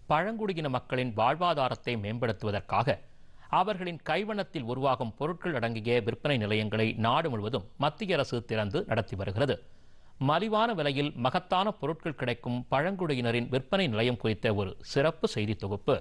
பழங்குடியின மக்களின் வாழ்வாதாரத்தை மேம்படுத்துவதற்காக அவர்களின் கைவண்ணத்தில் உருவாகும் பொருட்கள் அடங்கிய விற்பனை நிலையங்களை நாடு முழுவதும் மத்திய அரசு திறந்து நடத்தி வருகிறது மலிவான விலையில் மகத்தான பொருட்கள் கிடைக்கும் பழங்குடியினரின் விற்பனை நிலையம் குறித்த ஒரு சிறப்பு செய்தி தொகுப்பு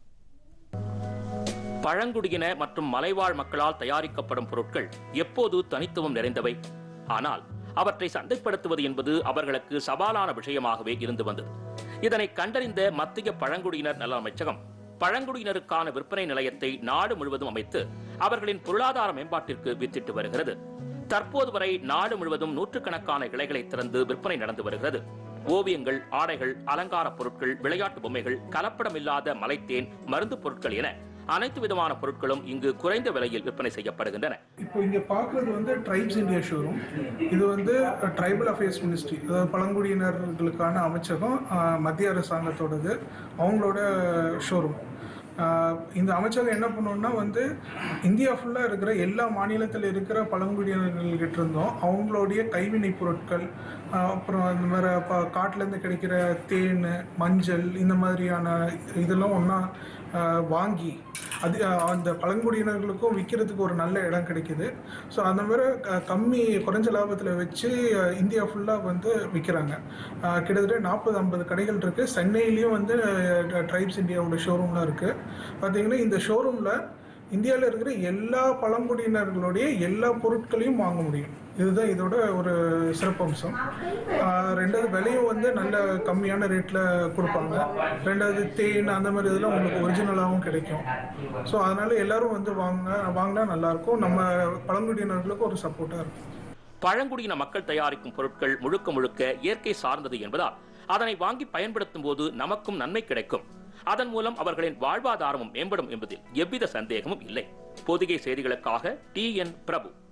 பழங்குடியின மற்றும் மலைவாழ் மக்களால் தயாரிக்கப்படும் பொருட்கள் எப்போது தனித்துவம் நிறைந்தவை ஆனால் அவற்றை சந்தைப்படுத்துவது என்பது அவர்களுக்கு சவாலான விஷயமாகவே இருந்து வந்தது இதனை கண்டறிந்த மத்திய பழங்குடியினர் நல அமைச்சகம் பழங்குடியினருக்கான விற்பனை நிலையத்தை நாடு முழுவதும் அமைத்து அவர்களின் பொருளாதார மேம்பாட்டிற்கு வித்திட்டு வருகிறது தற்போது வரை நாடு முழுவதும் நூற்றுக்கணக்கான கிளைகளை திறந்து விற்பனை நடந்து வருகிறது ஓவியங்கள் ஆடைகள் அலங்கார பொருட்கள் விளையாட்டு பொம்மைகள் கலப்படமில்லாத மலைத்தேன் மருந்து பொருட்கள் என அனைத்து விதமான பொருட்களும் இங்கு குறைந்த விலையில் விற்பனை செய்யப்படுகின்றன இப்போ இங்கே பார்க்குறது வந்து ட்ரைப்ஸ் இந்தியா ஷோரூம் இது வந்து ட்ரைபல் அஃபேர்ஸ் மினிஸ்ட்ரி அதாவது பழங்குடியினர்களுக்கான அமைச்சகம் அஹ், மத்திய அரசாங்கத்தோடது அவங்களோட ஷோரூம் இந்த அமைச்சகம் என்ன பண்ணோம்னா வந்து இந்தியா ஃபுல்லாக இருக்கிற எல்லா மாநிலத்தில் இருக்கிற பழங்குடியினர்கள்கிட்ட இருந்தும் அவங்களுடைய கைவினை பொருட்கள் அஹ், அப்புறம் இந்த மாதிரி ப காட்டிலேருந்து கிடைக்கிற தேன் மஞ்சள் இந்த மாதிரியான இதெல்லாம் ஒன்றா வாங்கி அது அஹ், அந்த பழங்குடியினர்களுக்கும் விற்கிறதுக்கு ஒரு நல்ல இடம் கிடைக்குது ஸோ அந்த மாதிரி க- கம்மி குறைஞ்ச லாபத்தில் வச்சு அஹ், இந்தியா ஃபுல்லாக வந்து விற்கிறாங்க கிட்டத்தட்ட நாற்பது ஐம்பது கடைகள் இருக்குது சென்னையிலையும் வந்து ட்ரைப்ஸ் இந்தியாவோட ஷோரூம்லாம் இருக்குது பார்த்தீங்கன்னா இந்த ஷோரூமில் இந்தியாவில் இருக்கிற எல்லா பழங்குடியினர்களுடைய எல்லா பொருட்களையும் வாங்க முடியும் இதுதான் இதோட ஒரு சிறப்பம்சம் ஆஹ் ரெண்டாவது விலையும் வந்து நல்ல கம்மியான ரேட்டில் கொடுப்பாங்க ரெண்டாவது தேன் அந்த மாதிரி இதெல்லாம் உங்களுக்கு ஒரிஜினலாகவும் கிடைக்கும் ஸோ அதனால எல்லாரும் வந்து வாங்க வாங்கினா நல்லாயிருக்கும் நம்ம பழங்குடியினர்களுக்கு ஒரு சப்போர்ட்டாக இருக்கும் பழங்குடியின மக்கள் தயாரிக்கும் பொருட்கள் முழுக்க முழுக்க இயற்கை சார்ந்தது என்பதால் அதனை வாங்கி பயன்படுத்தும் போது நமக்கும் நன்மை கிடைக்கும் அதன் மூலம் அவர்களின் வாழ்வாதாரமும் மேம்படும் என்பதில் எவ்வித சந்தேகமும் இல்லை பொதிகை செய்திகளுக்காக டி என் பிரபு